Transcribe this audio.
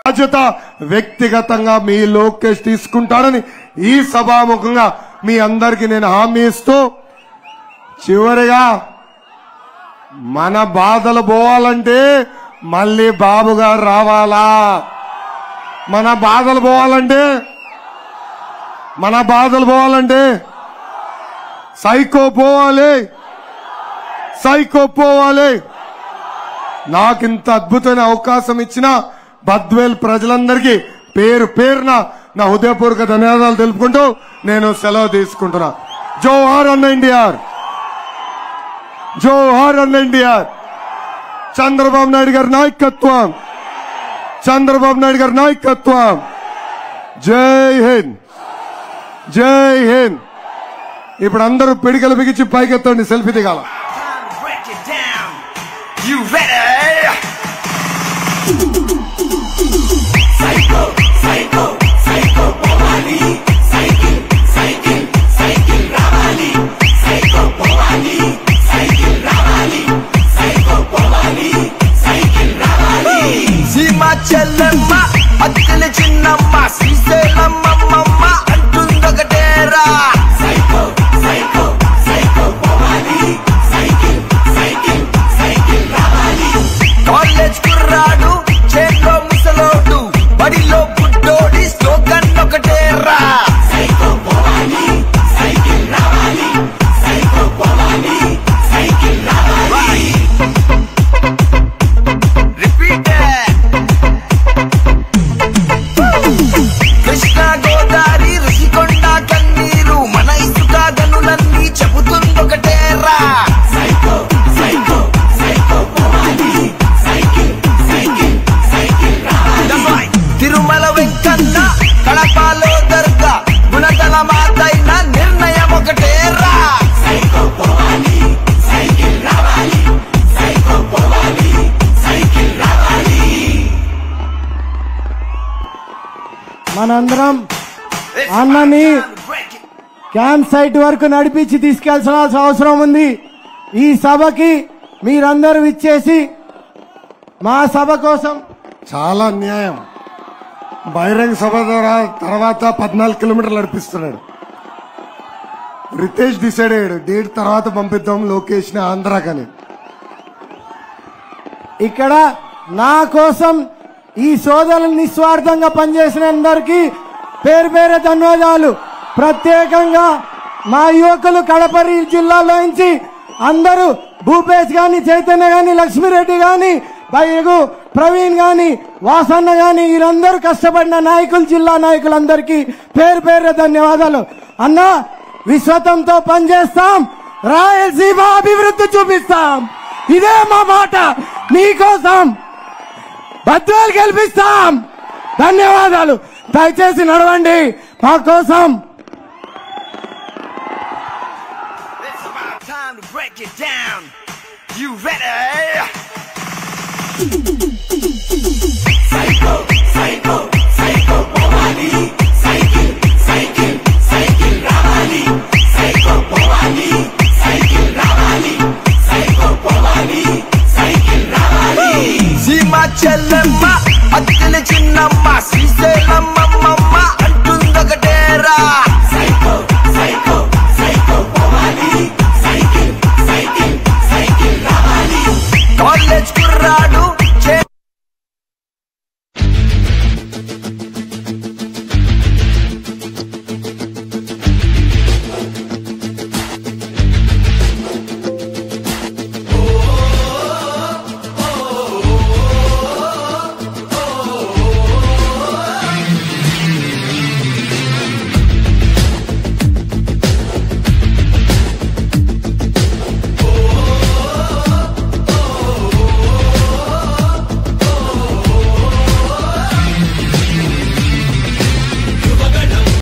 బాధ్యత వ్యక్తిగతంగా మీ లోకేష్ తీసుకుంటాడని ఈ సభాముఖంగా మీ అందరికీ నేను హామీ ఇస్తూ చివరిగా మన బాధలు పోవాలంటే మళ్ళీ బాబు గారు రావాలా మన బాధలు పోవాలంటే మన బాధలు పోవాలంటే సైకో పోవాలి సైకో పోవాలి నాకు ఇంత అద్భుతమైన అవకాశం ఇచ్చిన బద్వేల్ ప్రజలందరికీ పేరు పేరున నా హృదయపూర్వక ధన్యవాదాలు తెలుపుకుంటూ నేను సెలవు తీసుకుంటున్నా జోహార్ అన్న ఎన్టీఆర్ జోహార్ అన్న ఎన్టీఆర్ చంద్రబాబు నాయుడు గారి నాయకత్వం చంద్రబాబు నాయుడు గారి నాయకత్వం జై హింద్ జై హింద్ ఇప్పుడు అందరూ పిడికలు బిగించి పైకెత్తండి సెల్ఫీ దిగాల Time to break it down. You ready? Psycho, psycho, psycho, Powali. Cycle, cycle, cycle, Ravali. Psycho, Powali. Cycle, Ravali. Psycho, Powali. Cycle, Ravali. సీమ చెల్లెమ్మ అక్కల చిన్నమ్మ శ్రీశైలమ్మమ్మ అంటుందొకటేరా సైకో సైకో సైకో పోవాలి సైకిల్ సైకిల్ సైకిల్ రావాలి కాలేజ్ కుర్రాడు చేతిలో ముసలోడు బడిలో బుడ్డోడి స్లోగన్ ఒకటేరా సైకో పోవాలి సైకిల్ రావాలి సైకో పోవాలి సైకిల్ రావాలి రిపీట్ కృష్ణ గోదావరి రుషికొండ కన్నీరు మన ఇసుక గనులన్నీ చెబుతుందొకటేరా సైకో సైకో సైకో పోవాలి సైకిల్ సైకిల్ సైకిల్ రావాలి తిరుమల వెంకన్న కడపలో దర్గా గుణదల మాతైన నిర్ణయం ఒకటేరా సైకో పోవాలి సైకిల్ రావాలి సైకో పోవాలి సైకిల్ రావాలి మనందరం అన్నని క్యాంప్ సైట్ వరకు నడిపించి తీసుకెళ్లాల్సిన అవసరం ఉంది ఈ సభకి మీరందరూ ఇచ్చేసి మా సభ కోసం చాలా అన్యాయం బహిరంగ సభ ద్వారా తర్వాత పద్నాలుగు కిలోమీటర్లు నడిపిస్తున్నాడు రితేష్ డిసైడ్ అయ్యాడు డేట్ తర్వాత పంపిద్దాం లోకేష్ ని ఆంధ్రాకని ఇక్కడ నా కోసం ఈ సోదరులు నిస్వార్థంగా పనిచేసిన అందరికీ పేరు పేరు ధన్యవాదాలు ప్రత్యేకంగా మా యువకులు కడపరి జిల్లాలో నుంచి అందరూ భూపేష్ గాని చైతన్య గాని లక్ష్మీరెడ్డి గాని బైగు ప్రవీణ్ గాని వాసన్న గాని వీరందరూ కష్టపడిన నాయకులు జిల్లా నాయకులందరికీ పేరు పేరు ధన్యవాదాలు అన్న విశ్వతంతో పనిచేస్తాం రాయలసీమ అభివృద్ధి చూపిస్తాం ఇదే మా మాట మీకోసం భద్రాలు గెలిపిస్తాం ధన్యవాదాలు దయచేసి నడవండి మా కోసం It's about time to break it down. You ready? Psycho, psycho, psycho, Powali. Cycle, cycle, cycle, Ravali. Psycho, Powali. Cycle, Ravali. Psycho, Powali. Cycle, Ravali. సీమ చెల్లెమ్మ అక్కల చిన్నమ్మ శ్రీశైలమ్మమ్మ అంటుందొకటేరా సైకో సైకో సైకో పోవాలి సైకిల్ సైకిల్ సైకిల్ రావాలి college కుర్రాడు